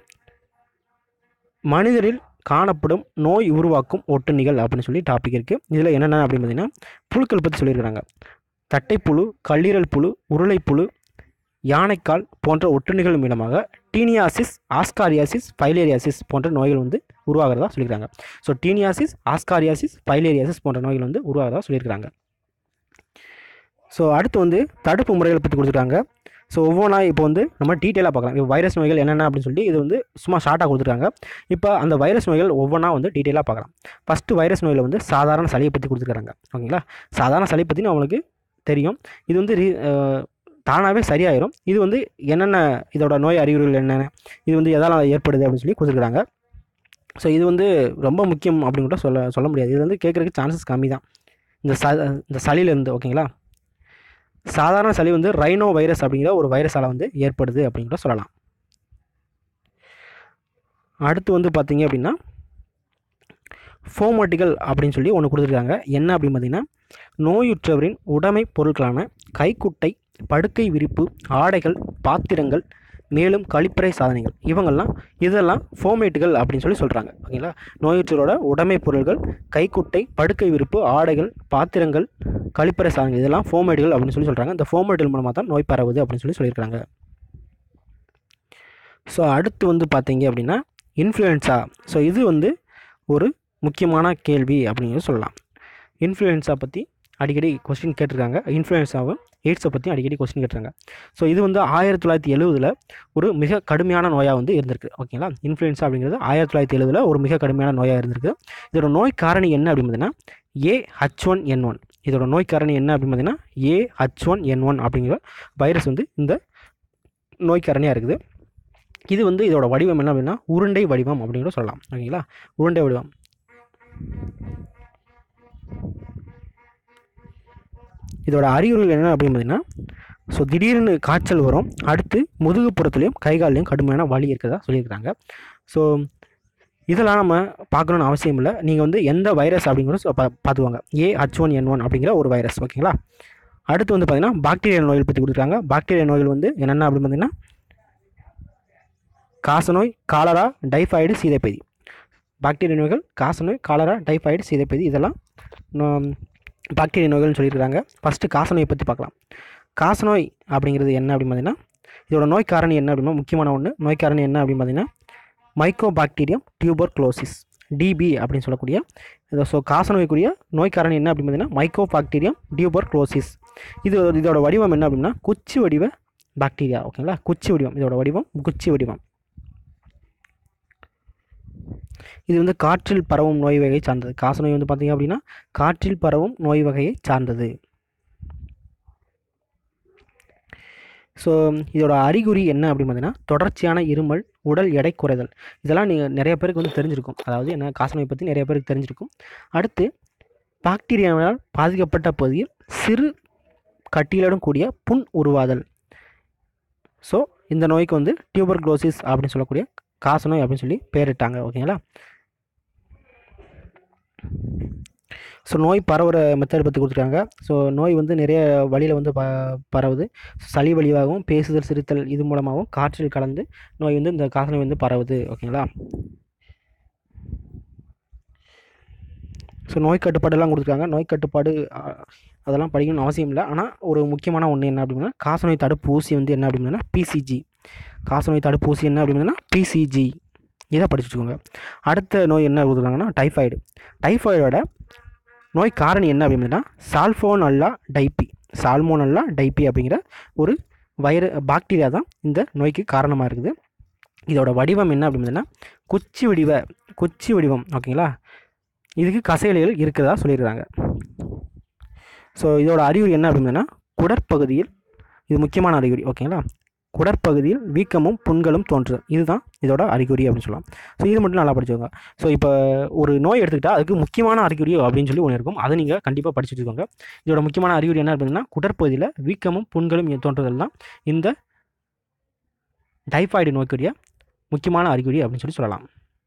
மனிதரில் காணப்படும் நோய் உருவாக்கும் ஒட்டுண்ணிகள் அப்படின்னு சொல்லி டாபிக் இருக்குது இதில் என்னென்ன அப்படின்னு பார்த்தீங்கன்னா புழுக்கள் பற்றி சொல்லியிருக்கிறாங்க தட்டைப்புழு கல்லீரல் புழு உருளைப்புழு யானைக்கால் போன்ற ஒட்டுண்ணிகள் மூலமாக டீனியாசிஸ் ஆஸ்காரியாசிஸ் பைலேரியாசிஸ் போன்ற நோய்கள் வந்து உருவாகிறதா சொல்லியிருக்காங்க ஸோ டீனியாசிஸ் ஆஸ்காரியாசிஸ் பைலேரியாசிஸ் போன்ற நோய்கள் வந்து உருவாகிறதா சொல்லியிருக்காங்க ஸோ அடுத்து வந்து தடுப்பு முறைகளை பற்றி கொடுத்துருக்காங்க ஸோ ஒவ்வொன்றா இப்போ வந்து நம்ம டீட்டெயிலாக பார்க்கலாம் இப்போ வைரஸ் நோய்கள் என்னென்ன அப்படின்னு சொல்லி இது வந்து சும்மா ஷார்ட்டாக கொடுத்துருக்காங்க இப்போ அந்த வைரஸ் நோய்கள் ஒவ்வொன்றா வந்து டீட்டெயிலாக பார்க்கலாம் ஃபஸ்ட்டு வைரஸ் நோயில் வந்து சாதாரண சளியை பற்றி கொடுத்துருக்காங்க ஓகேங்களா சாதாரண சளி பற்றி நம்மளுக்கு தெரியும் இது வந்து ரீ தானாகவே சரியாயிரும் இது வந்து என்னென்ன இதோட நோய் அறிகுறிகள் என்னென்ன இது வந்து எதால் ஏற்படுது அப்படின்னு சொல்லி கொடுத்துருக்காங்க ஸோ இது வந்து ரொம்ப முக்கியம் அப்படின்னு கூட சொல்ல சொல்ல முடியாது இது வந்து கேட்குறதுக்கு சான்சஸ் கம்மி தான் இந்த ச இந்த சளியிலேருந்து ஓகேங்களா சாதாரண சளி வந்து ரைனோ வைரஸ் அப்படிங்கிற ஒரு வைரஸால் வந்து ஏற்படுது அப்படின்னு கூட சொல்லலாம் அடுத்து வந்து பார்த்தீங்க அப்படின்னா ஃபோமோட்டிகள் அப்படின்னு சொல்லி ஒன்று கொடுத்துருக்காங்க என்ன அப்படின்னு பார்த்தீங்கன்னா நோயுற்றவரின் உடைமை பொருட்களான கைக்குட்டை படுக்கை விரிப்பு ஆடைகள் பாத்திரங்கள் மேலும் கழிப்பறை சாதனைகள் இவங்கெல்லாம் இதெல்லாம் ஃபோமேட்டுகள் அப்படின்னு சொல்லி சொல்கிறாங்க ஓகேங்களா நோயுற்றோரோட உடைமை பொருள்கள் கைக்குட்டை படுக்கை விருப்பு ஆடைகள் பாத்திரங்கள் கழிப்பறை சாதனைகள் இதெல்லாம் ஃபோமேட்டுகள் அப்படின்னு சொல்லி சொல்கிறாங்க இந்த ஃபோமேட்டுகள் மூலமாக தான் நோய் பரவுது அப்படின்னு சொல்லி சொல்லியிருக்காங்க ஸோ அடுத்து வந்து பார்த்தீங்க அப்படின்னா இன்ஃப்ளூயன்ஸா ஸோ இது வந்து ஒரு முக்கியமான கேள்வி அப்படிங்கிறது சொல்லலாம் இன்ஃப்ளூயன்ஸா பற்றி அடிக்கடி கொஸ்டின் கேட்டிருக்காங்க இன்ஃப்ளூயன்ஸாவும் எய்ட்ஸை பற்றி அடிக்கடி கொஸ்டின் கேட்டிருக்காங்க ஸோ இது வந்து ஆயிரத்தி தொள்ளாயிரத்தி எழுபதில் ஒரு மிக கடுமையான நோயாக வந்து இருந்திருக்கு ஓகேங்களா இன்ஃப்ளூயன்ஸா அப்படிங்கிறது ஆயிரத்தி தொள்ளாயிரத்தி எழுபதில் ஒரு மிக கடுமையான நோயாக இருந்திருக்கு இதோட நோய் காரணி என்ன அப்படின்னு பார்த்தீங்கன்னா A H one N one இதோட நோய் காரணி என்ன அப்படின்னு பார்த்தீங்கன்னா A H one N one அப்படிங்கிற வைரஸ் வந்து இந்த நோய் காரணியாக இருக்குது இது வந்து இதோட வடிவம் என்ன அப்படின்னா உருண்டை வடிவம் அப்படிங்கிற சொல்லலாம் ஓகேங்களா உருண்டை வடிவம் இதோட அறிகுறிகள் என்ன அப்படின்னு பார்த்தீங்கன்னா ஸோ திடீர்னு காய்ச்சல் வரும் அடுத்து முதுகுப்புறத்துலையும் கை கால்லையும் கடுமையான வலி இருக்கிறதா சொல்லியிருக்கிறாங்க ஸோ இதெல்லாம் நம்ம பார்க்கணுன்னு அவசியம் இல்லை நீங்கள் வந்து எந்த வைரஸ் அப்படிங்கிறத சொ- பா- பார்த்துவாங்க A H one N one அப்படிங்கிற ஒரு வைரஸ் ஓகேங்களா அடுத்து வந்து பார்த்தீங்கன்னா பாக்டீரியா நோய்கள் பற்றி கொடுத்துருக்காங்க பாக்டீரியா நோய்கள் வந்து என்னென்ன அப்படின்னு பார்த்தீங்கன்னா காசநோய் காலரா டைஃபாய்டு சீதைப்பேதி பாக்டீரியா நோய்கள் காசநோய் காலரா டைஃபாய்டு சீதைப்பேதி இதெல்லாம் நோ- பாக்டீரியா நோய்கள்னு சொல்லியிருக்காங்க ஃபஸ்ட்டு காசநோயை பற்றி பார்க்கலாம் காசநோய் அப்படிங்கிறது என்ன அப்படின்னு பார்த்தீங்கன்னா இதோட நோய் காரணி என்ன அப்படின்னா முக்கியமான ஒன்று நோய் காரணி என்ன அப்படின்னு பார்த்தீங்கன்னா mycobacterium tuberculosis TB அப்படின்னு சொல்லக்கூடிய இது ஸோ காசநோய்க்குரிய நோய் காரணி என்ன அப்படின்னு பார்த்தீங்கன்னா மைக்கோ பாக்டீரியம் டியூபர் குளோசிஸ் இது இதோட வடிவம் என்ன அப்படின்னா குச்சி வடிவ பாக்டீரியா ஓகேங்களா குச்சி வடிவம் இதோட வடிவம் குச்சி வடிவம் இது வந்து காற்றில் பரவும் நோய் வகையை சார்ந்தது காசநோய் வந்து பார்த்தீங்க அப்படின்னா காற்றில் பரவும் நோய் வகையை சார்ந்தது ஸோ இதோட அறிகுறி என்ன அப்படின்னு பார்த்தீங்கன்னா தொடர்ச்சியான இருமல் உடல் எடை குறைதல் இதெல்லாம் நீங்கள் நிறைய பேருக்கு வந்து தெரிஞ்சிருக்கும் அதாவது என்ன காசநோய் பற்றி நிறைய பேருக்கு தெரிஞ்சிருக்கும் அடுத்து பாக்டீரியாவினால் பாதிக்கப்பட்ட பகுதியில் சிறு கட்டியுடன் கூடிய புண் உருவாதல் ஸோ இந்த நோய்க்கு வந்து டியூபர் குளோசிஸ் அப்படின்னு சொல்லக்கூடிய காசநோய் அப்படின்னு சொல்லி பேரிட்டாங்க ஓகேங்களா ஸோ நோய் பரவுற மெத்தட் பற்றி கொடுத்துருக்காங்க ஸோ நோய் வந்து நிறைய வழியில் வந்து ப பரவுது சளி வழியாகவும் பேசுதல் சிரித்தல் இது மூலமாகவும் காற்றில் கலந்து நோய் வந்து இந்த காசநோய் வந்து பரவுது ஓகேங்களா ஸோ நோய் கட்டுப்பாடெல்லாம் கொடுத்துருக்காங்க நோய் கட்டுப்பாடு அ, அதெல்லாம் படிக்கணும்னு அவசியம் இல்லை ஆனால் ஒரு முக்கியமான ஒன்று என்ன அப்படின்னா காசநோய் தடுப்பூசி வந்து என்ன அப்படின்னா பிசிஜி காசநோய் தடுப்பூசி என்ன அப்படின்னா பிசிஜி இதை படிச்சு வச்சுக்கோங்க அடுத்த நோய் என்ன கொடுத்துருக்காங்கன்னா டைஃபாய்டு டைஃபாய்டோட நோய் காரணி என்ன அப்படின்னா சால்ஃபோனல்லா டைப்பி சால்மோனல்லா டைப்பி அப்படிங்கிற ஒரு வைர பாக்டீரியா தான் இந்த நோய்க்கு காரணமாக இருக்குது இதோட வடிவம் என்ன அப்படின்னா குச்சி வடிவ குச்சி வடிவம் ஓகேங்களா இதுக்கு கசையலைகள் இருக்கிறதா சொல்லியிருக்காங்க ஸோ இதோட அறிகுறி என்ன அப்படின்னா குடற்பகுதியில் இது முக்கியமான அறிகுறி ஓகேங்களா குடற்பகுதியில் வீக்கமும் புண்களும் தோன்றுதல் இதுதான் இதோட அறிகுறி அப்படின்னு சொல்லலாம் ஸோ இது மட்டும் நல்லா படிச்சுக்கோங்க ஸோ இப்போ ஒரு நோய் எடுத்துக்கிட்டால் அதுக்கு முக்கியமான அறிகுறி அப்படின்னு சொல்லி ஒன்று இருக்கும் அதை நீங்கள் கண்டிப்பாக படிச்சு வச்சுக்கோங்க இதோட முக்கியமான அறிகுறி என்ன அப்படின்னா குடற்பகுதியில் வீக்கமும் புண்களும் தோன்றுதல் தான் இந்த டைஃபாய்டு நோய்க்குரிய முக்கியமான அறிகுறி அப்படின்னு சொல்லி சொல்லலாம்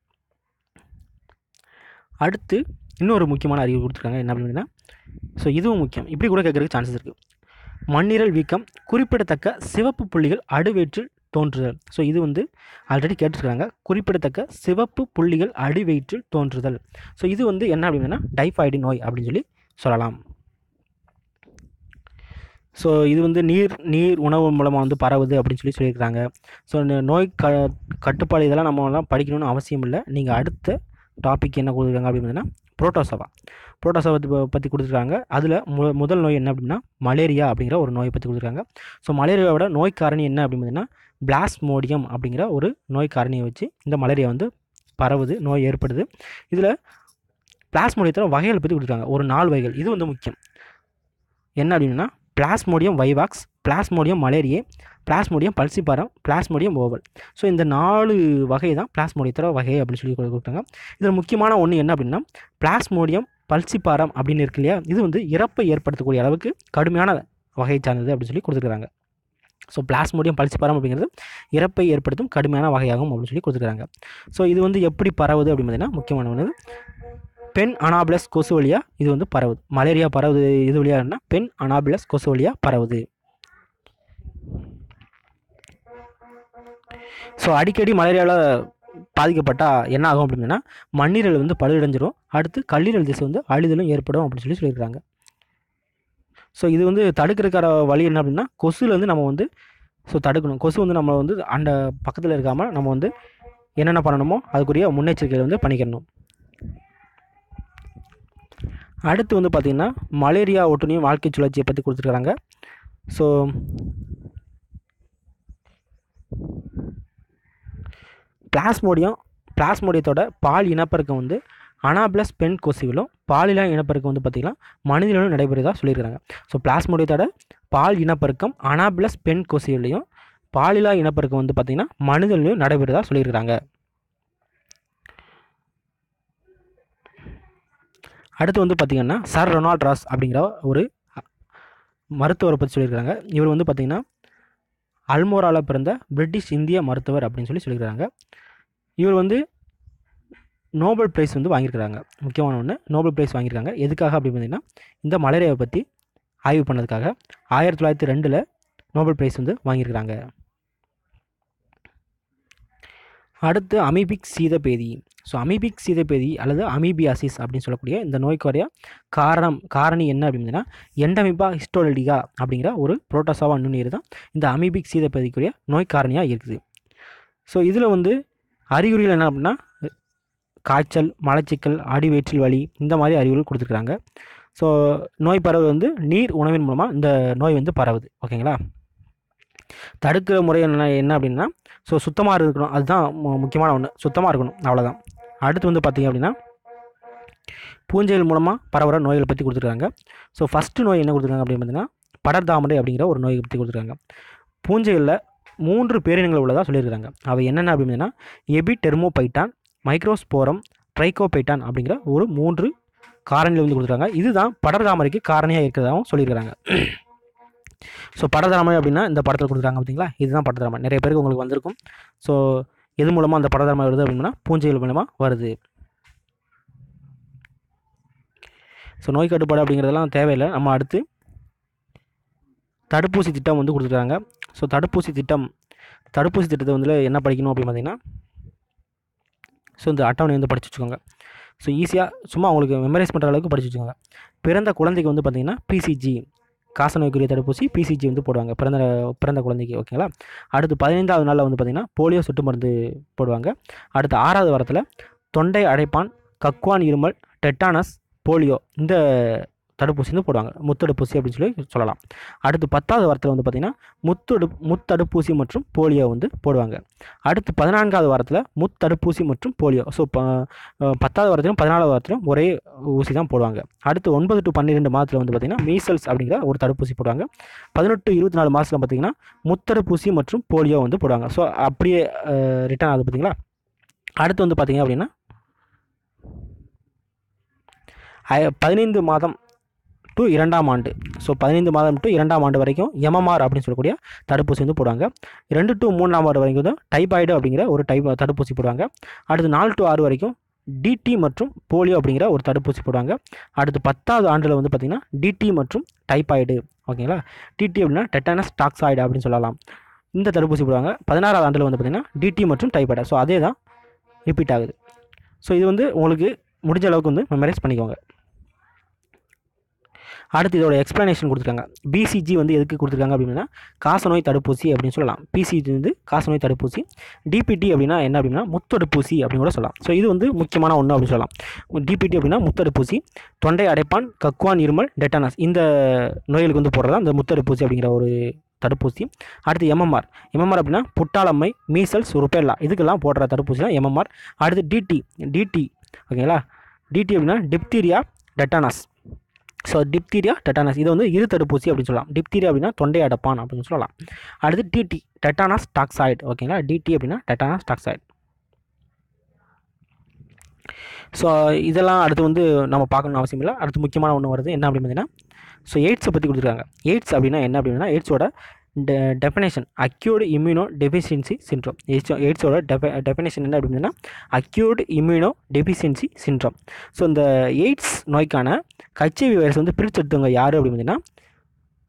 அடுத்து இன்னொரு முக்கியமான அறிகுறி கொடுத்துருக்காங்க என்ன அப்படின்னா ஸோ இதுவும் முக்கியம் இப்படி கூட கேட்கறதுக்கு சான்சஸ் இருக்குது மண்ணீரல் வீக்கம் குறிப்பிடத்தக்க சிவப்பு புள்ளிகள் அடிவயிற்றில் தோன்றுதல் ஸோ இது வந்து ஆல்ரெடி கேட்டிருக்காங்க குறிப்பிடத்தக்க சிவப்பு புள்ளிகள் அடிவயிற்றில் தோன்றுதல் ஸோ இது வந்து என்ன அப்படின்னா டைஃபாய்டு நோய் அப்படின்னு சொல்லி சொல்லலாம் ஸோ இது வந்து நீர் நீர் உணவு மூலமாக வந்து பரவுது அப்படின்னு சொல்லி சொல்லியிருக்காங்க ஸோ இந்த நோய் க கட்டுப்பாடு இதெல்லாம் நம்ம எல்லாம் படிக்கணும்னு அவசியம் இல்லை நீங்கள் அடுத்த டாபிக் என்ன கொடுத்துருக்காங்க அப்படின்னா புரோட்டோசவா புரோட்டோசவா பற்றி கொடுத்துருக்காங்க அதில் மு முதல் நோய் என்ன அப்படின்னா மலேரியா அப்படிங்கிற ஒரு நோயை பற்றி கொடுத்துருக்காங்க ஸோ மலேரியாவோட நோய் காரணி என்ன அப்படின்னா பிளாஸ்மோடியம் அப்படிங்கிற ஒரு நோய் காரணியை வச்சு இந்த மலேரியா வந்து பரவுது நோய் ஏற்படுது இதில் பிளாஸ்மோடியத்தில் வகைகள் பற்றி கொடுத்துருக்காங்க ஒரு நாலு வகைகள் இது வந்து முக்கியம் என்ன அப்படின்னா plasmodium vivax plasmodium malariae plasmodium falciparum plasmodium ovale so இந்த நாலு வகை தான் பிளாஸ்மோடியத்தோட வகை அப்படின்னு சொல்லி கொடுத்தாங்க இதில் முக்கியமான ஒன்று என்ன அப்படின்னா பிளாஸ்மோடியம் பல்சிபாரம் அப்படின்னு இருக்கு இல்லையா இது வந்து இறப்பை ஏற்படுத்தக்கூடிய அளவுக்கு கடுமையான வகை சார்ந்தது அப்படின்னு சொல்லி கொடுத்துருக்காங்க ஸோ பிளாஸ்மோடியம் பல்சிபாரம் அப்படிங்கிறது இறப்பை ஏற்படுத்தும் கடுமையான வகையாகும் அப்படின்னு சொல்லி கொடுத்துருக்காங்க ஸோ இது வந்து எப்படி பரவுது அப்படின்னு பார்த்தீங்கன்னா முக்கியமான ஒன்று பெண் அனாபிளஸ் கொசு வழியாக இது வந்து பரவுது மலேரியா பரவுது இது வழியாகனா பெண் அனாபிளஸ் கொசு வழியாக பரவுது ஸோ அடிக்கடி மலேரியாவில் பாதிக்கப்பட்டால் என்ன ஆகும் அப்படின்னா மண்ணீரல் வந்து பழுதடைஞ்சிரும் அடுத்து கல்லீரல் திசை வந்து அழிதலும் ஏற்படும் அப்படின்னு சொல்லி சொல்லியிருக்காங்க ஸோ இது வந்து தடுக்கிறக்கான வழி என்ன அப்படின்னா கொசுலேருந்து நம்ம வந்து ஸோ தடுக்கணும் கொசு வந்து நம்ம வந்து அந்த பக்கத்தில் இருக்காமல் நம்ம வந்து என்னென்ன பண்ணணுமோ அதுக்குரிய முன்னெச்சரிக்கைகள் வந்து பண்ணிக்கணும் அடுத்து வந்து பார்த்திங்கன்னா மலேரியா ஒட்டுணியும் வாழ்க்கை சுழற்சியை பற்றி கொடுத்துருக்குறாங்க ஸோ பிளாஸ்மோடியம் பிளாஸ்மோடியத்தோட பால் இனப்பெருக்கம் வந்து அனாபிளஸ் பெண் கொசுவிலும் பாலிலா இனப்பெருக்கம் வந்து பார்த்திங்கன்னா மனிதனிலும் நடைபெறுவதாக சொல்லியிருக்காங்க ஸோ பிளாஸ்மோடியத்தோட பால் இனப்பெருக்கம் அனாபிளஸ் பெண் கொசுவிலையும் பாலிலா இனப்பெருக்கம் வந்து பார்த்திங்கன்னா மனிதனிலையும் நடைபெறுவதாக சொல்லியிருக்காங்க அடுத்து வந்து பார்த்திங்கன்னா சர் ரொனால்ட் ராஸ் அப்படிங்கிற ஒரு மருத்துவரை பற்றி சொல்லியிருக்காங்க இவர் வந்து பார்த்திங்கன்னா அல்மோராவில் பிறந்த பிரிட்டிஷ் இந்திய மருத்துவர் அப்படின்னு சொல்லி சொல்லியிருக்காங்க இவர் வந்து நோபல் ப்ரைஸ் வந்து வாங்கியிருக்கிறாங்க முக்கியமான ஒன்று நோபல் ப்ரைஸ் வாங்கியிருக்காங்க எதுக்காக அப்படின்னு பார்த்தீங்கன்னா இந்த மலேரியாவை பற்றி ஆய்வு பண்ணதுக்காக ஆயிரத்தி தொள்ளாயிரத்தி ரெண்டில் நோபல் ப்ரைஸ் வந்து வாங்கியிருக்கிறாங்க அடுத்து அமீபிக் சீதபேதி ஸோ அமீபிக் சீதபேதி அல்லது அமீபியாசிஸ் அப்படின்னு சொல்லக்கூடிய இந்த நோய்க்குரிய காரணம் காரணி என்ன அப்படின்னா எண்டமிபா ஹிஸ்டோலிடிகா அப்படிங்கிற ஒரு புரோட்டோசாவா நுண்ணுயிர் தான் இந்த அமீபிக் சீதபேதிக்குரிய நோய் காரணியாக இருக்குது ஸோ இதில் வந்து அறிகுறிகள் என்ன அப்படின்னா காய்ச்சல் மலச்சிக்கல் அடிவயிற்றில் வலி இந்த மாதிரி அறிகுறிகள் கொடுத்துருக்குறாங்க ஸோ நோய் பரவுவது வந்து நீர் உணவின் மூலமாக இந்த நோய் வந்து பரவுது ஓகேங்களா தடுக்கிற முறை என்ன என்ன அப்படின்னா ஸோ சுத்தமாக இருக்கணும் அதுதான் மு- முக்கியமான ஒன்று சுத்தமாக இருக்கணும் அவ்வளோதான் அடுத்து வந்து பார்த்திங்க அப்படின்னா பூஞ்சைகள் மூலமாக பரவுற நோய்களை பற்றி கொடுத்துருக்காங்க ஸோ ஃபஸ்ட்டு நோய் என்ன கொடுத்துருக்காங்க அப்படின்னு பார்த்தீங்கன்னா படர்தாமரை அப்படிங்கிற ஒரு நோயை பற்றி கொடுத்துருக்காங்க பூஞ்சைகளில் மூன்று பேரினங்கள் உள்ளதாக சொல்லியிருக்காங்க அவை என்னென்ன அப்படின்னா எபி டெர்மோபைட்டான் மைக்ரோஸ்போரம் ட்ரைகோபைட்டான் அப்படிங்கிற ஒரு மூன்று காரணிகள் வந்து கொடுத்துருக்காங்க இதுதான் படர்தாமரைக்கு காரணியாக இருக்கிறதாகவும் சொல்லியிருக்காங்க ஸோ படர்தாமரை அப்படின்னா இந்த படத்தில் கொடுத்துருக்காங்க பார்த்தீங்களா இதுதான் படர்தாமரை நிறைய பேருக்கு உங்களுக்கு வந்திருக்கும் ஸோ எது மூலமாக அந்த படர்தாமரை வருது அப்படின்னா பூஞ்சைகள் மூலமாக வருது ஸோ நோய் கட்டுப்பாடு அப்படிங்கிறதெல்லாம் தேவையில்லை நம்ம அடுத்து தடுப்பூசி திட்டம் வந்து கொடுத்துருக்காங்க ஸோ தடுப்பூசி திட்டம் தடுப்பூசி திட்டத்தை வந்து என்ன படிக்கணும் அப்படின்னு பார்த்தீங்கன்னா ஸோ இந்த அட்டவணை வந்து படிச்சு வச்சுக்கோங்க ஸோ ஈஸியாக சும்மா உங்களுக்கு மெமரைஸ் பண்ணுற அளவுக்கு படிச்சு வச்சுக்கோங்க பிறந்த குழந்தைக்கு வந்து பார்த்தீங்கன்னா பிசிஜி காசநோய்க்குரிய தடுப்பூசி பிசிஜி வந்து போடுவாங்க பிறந்த பிறந்த குழந்தைக்கு ஓகேங்களா அடுத்து பதினைந்தாவது நாளில் வந்து பார்த்திங்கன்னா போலியோ சொட்டு மருந்து போடுவாங்க அடுத்து ஆறாவது வாரத்தில் தொண்டை அடைப்பான் கக்குவான் இருமல் டெட்டானஸ் போலியோ இந்த தடுப்பூசி வந்து போடுவாங்க முத்தடுப்பூசி அப்படின்னு சொல்லி சொல்லலாம் அடுத்து பத்தாவது வாரத்தில் வந்து பார்த்திங்கன்னா முத்தடு முத்தடுப்பூசி மற்றும் போலியோ வந்து போடுவாங்க அடுத்து பதினான்காவது வாரத்தில் முத்தடுப்பூசி மற்றும் போலியோ ஸோ ப அஹ் பத்தாவது வாரத்திலும் பதினாலாவது வாரத்திலும் ஒரே ஊசி தான் போடுவாங்க அடுத்து ஒன்பது டு பன்னிரெண்டு மாதத்தில் வந்து பார்த்திங்கன்னா மீசல்ஸ் அப்படிங்கிற ஒரு தடுப்பூசி போடுவாங்க பதினெட்டு இருபத்தி நாலு மாதத்தில் பார்த்திங்கன்னா முத்தடுப்பூசி மற்றும் போலியோ வந்து போடுவாங்க ஸோ அப்படியே ரிட்டர்ன் ஆகுது பார்த்தீங்களா அடுத்து வந்து பார்த்திங்க அப்படின்னா ஐ- பதினைந்து மாதம் டு இரண்டாம் ஆண்டு ஸோ பதினைந்து மாதம் டு இரண்டாம் ஆண்டு வரைக்கும் எம்எம்ஆர் அப்படின்னு சொல்லக்கூடிய தடுப்பூசி வந்து போடுவாங்க ரெண்டு டு மூணாம் ஆண்டு வரைக்கும் தான் டைபாய்டு அப்படிங்கிற ஒரு டைப் தடுப்பூசி போடுவாங்க அடுத்து நாலு டு ஆறு வரைக்கும் டிடி மற்றும் போலியோ அப்படிங்கிற ஒரு தடுப்பூசி போடுவாங்க அடுத்து பத்தாவது ஆண்டில் வந்து பார்த்திங்கன்னா டிடி மற்றும் டைபாய்டு ஓகேங்களா டிடி அப்படின்னா டெட்டானஸ் டாக்ஸாய்டு அப்படின்னு சொல்லலாம் இந்த தடுப்பூசி போடுவாங்க பதினாறாவது ஆண்டில் வந்து பார்த்திங்கன்னா டிடி மற்றும் டைபாய்டு ஸோ அதே தான் ரிப்பீட் ஆகுது ஸோ இது வந்து உங்களுக்கு முடிஞ்ச அளவுக்கு வந்து மெமரைஸ் பண்ணிக்கோங்க அடுத்து இதோட எக்ஸ்ப்ளனேஷன் கொடுத்துருக்காங்க பிசிஜி வந்து எதுக்கு கொடுத்துருக்காங்க அப்படின்னா காசநோய் தடுப்பூசி அப்படின்னு சொல்லலாம் பிசிஜி வந்து காசநோய் தடுப்பூசி டிபிடி அப்படின்னா என்ன அப்படின்னா முத்தடுப்பூசி அப்படின்னு கூட சொல்லலாம் ஸோ இது வந்து முக்கியமான ஒன்று அப்படின்னு சொல்லலாம் டிபிடி அப்படின்னா முத்தடுப்பூசி தொண்டை அடைப்பான் கக்குவான் இருமல் டெட்டானஸ் இந்த நோய்களுக்கு வந்து போடுறதா இந்த முத்தடுப்பூசி அப்படிங்கிற ஒரு தடுப்பூசி அடுத்து எம்எம்ஆர் எம்எம்ஆர் அப்படின்னா புட்டாளம்மை மீசல்ஸ் ருபெல்லா இதுக்கெல்லாம் போடுற தடுப்பூசி தான் எம்எம்ஆர் அடுத்து டிடி டிடி ஓகேங்களா டிடி அப்படின்னா diphtheria tetanus so diphtheria tetanus இது வந்து இரு தடுப்பூசி அப்படின்னு சொல்லலாம் டிப்தீரியா அப்படின்னா தொண்டை அடைப்பான் அப்படின்னு சொல்லலாம் அடுத்து டிடி டெட்டானஸ் டாக்ஸாய்டு ஓகேங்களா டிடி அப்படின்னா டெட்டானஸ் டாக்ஸாய்டு ஸோ இதெல்லாம் அடுத்து வந்து நம்ம பார்க்கணும்னு அவசியம் இல்லை அடுத்து முக்கியமான ஒன்று வருது என்ன அப்படின்னு பார்த்தீங்கன்னா ஸோ எய்ட்ஸை பற்றி கொடுத்துருக்காங்க எய்ட்ஸ் அப்படின்னா என்ன அப்படின்னா எய்ட்ஸோட டெ definition acquired immunodeficiency syndrome AIDS எய்ட்ஸோட டெஃப டெஃபினேஷன் என்ன அப்படின்னா acquired immunodeficiency syndrome so இந்த எய்ட்ஸ் நோய்க்கான ஹெச்ஐவி வைரஸ் வந்து பிரிச்செடுத்தவங்க யார் அப்படின்னு பார்த்தீங்கன்னா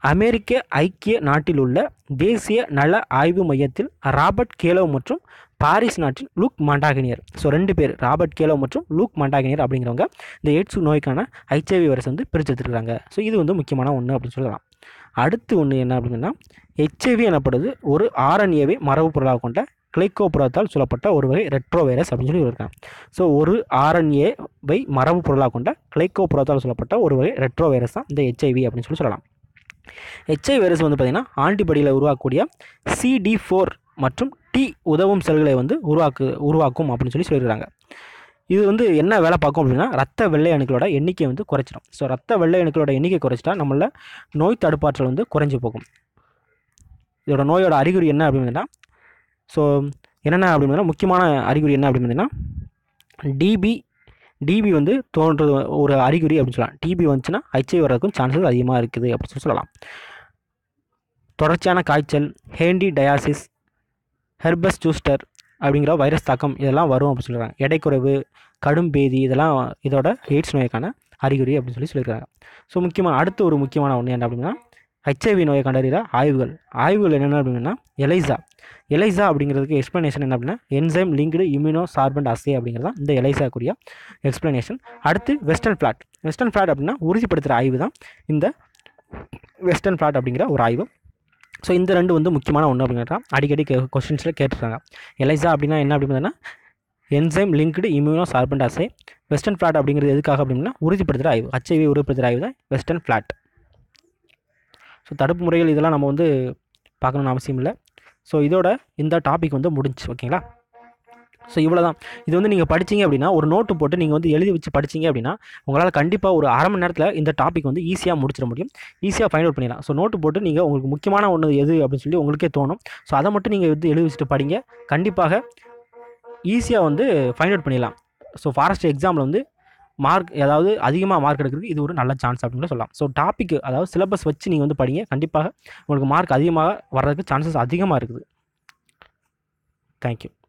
அமெரிக்க ஐக்கிய நாட்டில் உள்ள தேசிய நல ஆய்வு மையத்தில் ராபர்ட் கேலோ மற்றும் பாரிஸ் நாட்டின் லூக் மாண்டாகினியர் ஸோ ரெண்டு பேர் ராபர்ட் கேலோ மற்றும் லூக் மாண்டாகினியர் அப்படிங்கிறவங்க இந்த எய்ட்ஸ் நோய்க்கான ஹெச்ஐவி வைரஸ் வந்து பிரித்து எடுத்துருக்காங்க ஸோ இது வந்து முக்கியமான ஒன்று அப்படின்னு சொல்லலாம் அடுத்து ஒன்று என்ன அப்படின்னா ஹெச்ஐவி எனப்படுது ஒரு ஆர்என்ஏவை மரபு பொருளாக கொண்ட கிளைக்கோபுரத்தால் சொல்லப்பட்ட ஒரு வகை ரெட்ரோ வைரஸ் அப்படின்னு சொல்லி இருக்காங்க ஸோ ஒரு ஆர்என்ஏவை மரபு பொருளாக கொண்ட கிளைக்கோபுரத்தால் சொல்லப்பட்ட ஒரு வகை ரெட்ரோ வைரஸ் தான் இந்த ஹெச்ஐவி அப்படின்னு சொல்லி சொல்லலாம் ஹெச்ஐ வைரஸ் வந்து பார்த்திங்கன்னா ஆன்டிபாடியில் உருவாக்கக்கூடிய சிடி ஃபோர் மற்றும் டி உதவும் செல்களை வந்து உருவாக்கு உருவாக்கும் அப்படின்னு சொல்லி சொல்லியிருக்காங்க இது வந்து என்ன வேலை பார்க்கும் அப்படின்னா ரத்த வெள்ளை அணுக்களோட எண்ணிக்கை வந்து குறைச்சிடும் ஸோ ரத்த வெள்ளை அணுக்களோட எண்ணிக்கை குறைச்சிட்டா நம்மள நோய் தடுப்பாற்றல் வந்து குறைஞ்சி போகும் இதோட நோயோட அறிகுறி என்ன அப்படின்னா ஸோ என்னென்ன அப்படின்னா முக்கியமான அறிகுறி என்ன அப்படின்னா டிபி டிபி வந்து தோன்றது ஒரு அறிகுறி அப்படின்னு சொல்லலாம் டிபி வந்துச்சுன்னா ஹெச்ஐ வர்றதுக்கும் சான்சஸ் அதிகமாக இருக்குது அப்படின்னு சொல்லி சொல்லலாம் தொடர்ச்சியான காய்ச்சல் ஹேண்டி டயாசிஸ் ஹெர்பஸ் ஜூஸ்டர் அப்படிங்கிற வைரஸ் தாக்கம் இதெல்லாம் வரும் அப்படின்னு சொல்கிறாங்க எடைக்குறைவு கடும் பேதி இதெல்லாம் இதோட எய்ட்ஸ் நோய்க்கான அறிகுறி அப்படின்னு சொல்லி சொல்லியிருக்காங்க ஸோ முக்கியமான அடுத்து ஒரு முக்கியமான ஒன்று என்ன அப்படின்னா ஹெச்ஐவி நோயை கண்டறிகிற ஆய்வுகள் ஆய்வுகள் என்னென்ன அப்படின்னா எலைசா எலைசா அப்படிங்கிறதுக்கு எக்ஸ்ப்ளனேஷன் என்ன அப்படின்னா enzyme linked immunosorbent assay அப்படிங்கிறது தான் இந்த எலைசாக்குரிய எக்ஸ்ப்ளனேஷன் அடுத்து வெஸ்டர்ன் ஃப்ளாட் வெஸ்டர்ன் ஃப்ளாட் அப்படின்னா உறுதிப்படுத்துகிற ஆய்வு தான் இந்த வெஸ்டர்ன் ஃப்ளாட் அப்படிங்கிற ஒரு ஆய்வு ஸோ இந்த ரெண்டு வந்து முக்கியமான ஒன்று அப்படிங்கிறதா அடிக்கடி கொஸ்டின்ஸில் கேட்டிருக்காங்க எலைசா அப்படின்னா என்ன அப்படின்னா enzyme linked immunosorbent assay western blot அப்படிங்கிறது எதுக்காக அப்படின்னா உறுதிப்படுத்துகிற ஆய்வு ஹச்ஐவி உறுதிப்படுத்துகிற ஆய்வு தான் வெஸ்டர்ன் ஃப்ளாட் ஸோ தடுப்பு முறைகள் இதெல்லாம் நம்ம வந்து பார்க்கணுன்னு அவசியம் இல்லை ஸோ இதோட இந்த டாபிக் வந்து முடிஞ்சு ஓகேங்களா ஸோ இவ்வளோ தான் இது வந்து நீங்கள் படிச்சீங்க அப்படின்னா ஒரு நோட்டு போட்டு நீங்கள் வந்து எழுதி வச்சு படிச்சீங்க அப்படின்னா உங்களால் கண்டிப்பாக ஒரு அரை மணி நேரத்தில் இந்த டாபிக் வந்து ஈஸியாக முடிச்சிட முடியும் ஈஸியாக ஃபைண்ட் அவுட் பண்ணிடலாம் ஸோ நோட்டு போட்டு நீங்கள் உங்களுக்கு முக்கியமான ஒன்று எது அப்படின்னு சொல்லி உங்களுக்கே தோணும் ஸோ அதை மட்டும் நீங்கள் வந்து எழுதி வச்சுட்டு படிங்க கண்டிப்பாக ஈஸியாக வந்து ஃபைண்ட் அவுட் பண்ணிடலாம் ஸோ ஃபாரஸ்ட் எக்ஸாமில் வந்து மார்க் அதாவது அதிகமாக மார்க் எடுக்கிறதுக்கு இது ஒரு நல்ல சான்ஸ் அப்படின்னு சொல்லலாம் ஸோ டாபிக் அதாவது சிலபஸ் வச்சு நீங்கள் வந்து படிங்க கண்டிப்பாக உங்களுக்கு மார்க் அதிகமாக வர்றதுக்கு சான்சஸ் அதிகமாக இருக்குது தேங்க்யூ